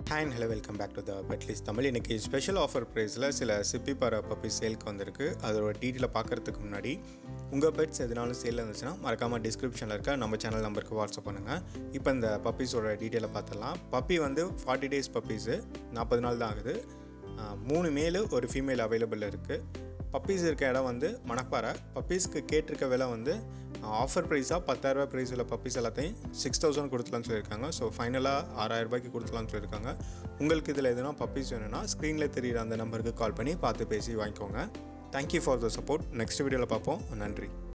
hi and hello welcome back to the பெட்லிஸ் தமிழ் இன்றைக்கி special offer ப்ரைஸில் சில சிப்பி பற பப்பி சேலுக்கு வந்திருக்கு அதோட டீட்டெயிலை பார்க்குறதுக்கு முன்னாடி உங்கள் பெட்ஸ் எதுனாலும் சேலில் இருந்துச்சுன்னா மறக்காமல் டிஸ்கிரிப்ஷனில் இருக்க நம்ம சேனல் நம்பருக்கு வாட்ஸ்அப் பண்ணுங்கள் இப்போ இந்த பப்பீஸோட டீட்டெயிலை பார்த்துடலாம் பப்பி வந்து ஃபார்ட்டி டேஸ் பப்பீஸு நாற்பது நாள் தான் ஆகுது ஆஹ், மூணு மேலு ஒரு ஃபீமேல் அவைலபிள் இருக்குது பப்பீஸ் இருக்க இடம் வந்து மணப்பாறை பப்பீஸ்க்கு கேட்டிருக்க விலை வந்து ஆஃபர் ப்ரைஸாக பத்தாயிரரூபா ப்ரைஸ் உள்ள பப்பீஸ் எல்லாத்தையும் சிக்ஸ் தௌசண்ட் கொடுத்துலான்னு சொல்லியிருக்காங்க ஸோ ஃபைனலாக ஆறாயிரம் ரூபாய்க்கு கொடுத்துலான்னு சொல்லியிருக்காங்க உங்களுக்கு இதில் எதுனா பப்பீஸ் வேணும்னா ஸ்க்ரீனில் தெரியுற அந்த நம்பருக்கு கால் பண்ணி பார்த்து பேசி வாங்கிக்கோங்க thank you for the support next வீடியோவில் பார்ப்போம் நன்றி